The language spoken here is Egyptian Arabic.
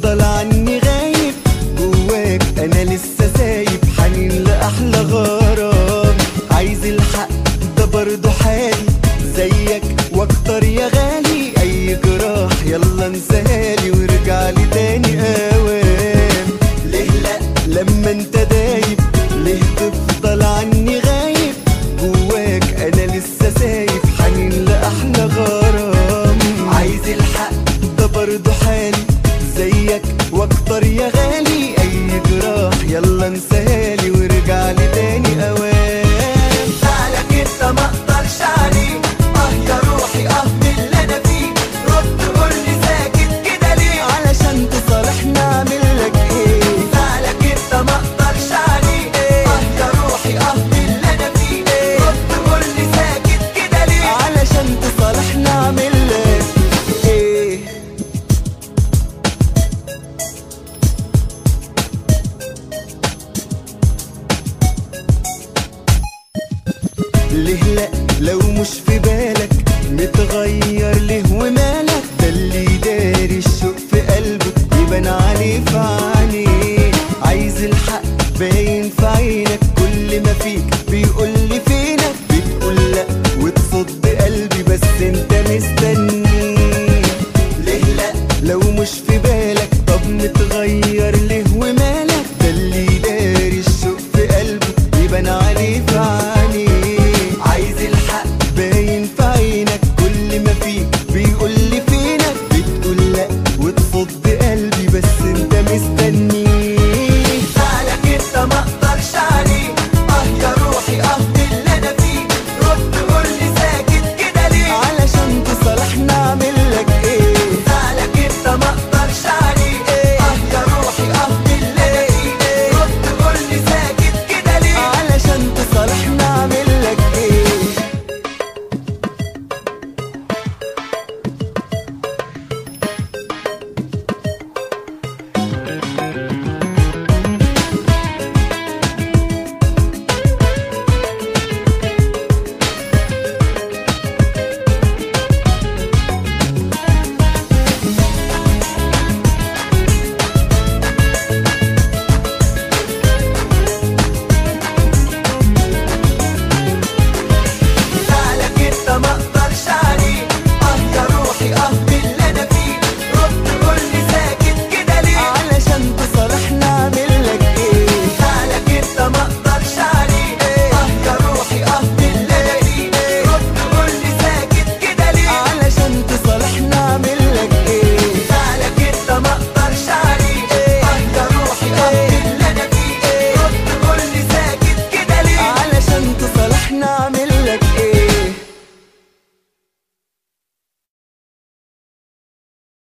تفضل عني غايب جواك انا لسه سايب حنين لاحلى غرام عايز الحق ده برضه حالي زيك واكتر يا غالي اي جراح يلا انساهالي وارجع لي تاني اوام ليه لا لما انت دايب ليه تفضل عني غايب جواك انا لسه سايب حنين لاحلى غرام عايز الحق ده برضه حالي زيك واكتر يا غالي اي جراح يلا انساهالي وارجع لي تاني اوام زعلك انت ما اقدرش عليه اه يا روحي اه من اللي انا فيه رد قول لي ساكت كده ليه علشان تصالحنا اعمل لك ايه زعلك انت ما اقدرش عليه اه يا روحي اه من اللي انا فيه رد قول لي ساكت كده ليه علشان تصالحنا اعمل لك ايه ليه لا لو مش في بالك متغير ليه ومالك ده اللي داري الشوق في قلبك يبان عليه في عينيه عايز الحق باين في عينك كل ما فيك بيقول لي فينك بتقول لا وتصد قلبي بس انت مستني ليه لا لو مش في بالك طب متغير